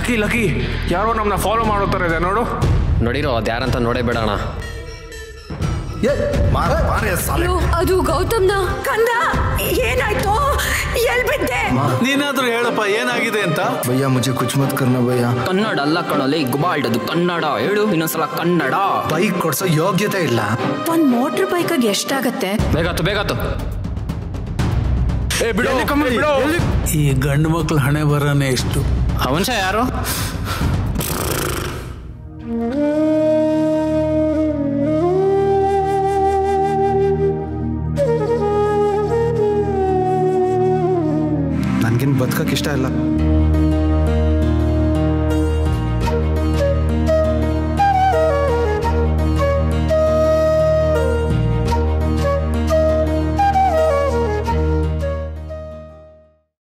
lucky lucky ಯಾರೋ ನಮ್ಮನ್ನ follow ಮಾಡೋ ಥರ ಇದೆ ನೋಡು ನೋಡಿರೋ ಅದು ಯಾರಂತ ನೋಡೇ ಬಿಡೋಣ ಅಯ್ಯೋ, ಅದು ಗೌತಮ್ನ ಕಂದ ಏನಾಯ್ತು ಎಲ್ ಬಿದ್ದೆ ನೀನಾದ್ರೂ ಹೇಳಪ್ಪ ಏನಾಗಿದೆ ಅಂತ ಭಯ್ಯ ಮುಜೆ ಕುಚ್ ಮತ್ ಕರ್ನ ಭಯ್ಯ ಕನ್ನಡ ಅಲ್ಲ ಕಣಲೆ ಗುಬಾಲ್ಡ್ ಅದು ಕನ್ನಡ ಹೇಳು ಇನ್ನೊಂದ್ಸಲ ಕನ್ನಡ ಬೈಕ್ ಕೊಡ್ಸೋ ಯೋಗ್ಯತೆ ಇಲ್ಲ ಒಂದ್ ಮೋಟರ್ ಬೈಕಾಗ ಎಷ್ಟಾಗತ್ತೆ ಬೇಗತ್ತು ಬೇಗತ್ತು ಏ ಬಿಡು ಬಿಡು ಈ ಗಂಡು ಮಕ್ಳ ಹಣೆ ಬರನೇ ಎಷ್ಟು ಆ ಮನುಷ್ಯ ಯಾರು ನನ್ಗಿನ್ ಬದುಕಕ್ ಇಷ್ಟ ಇಲ್ಲ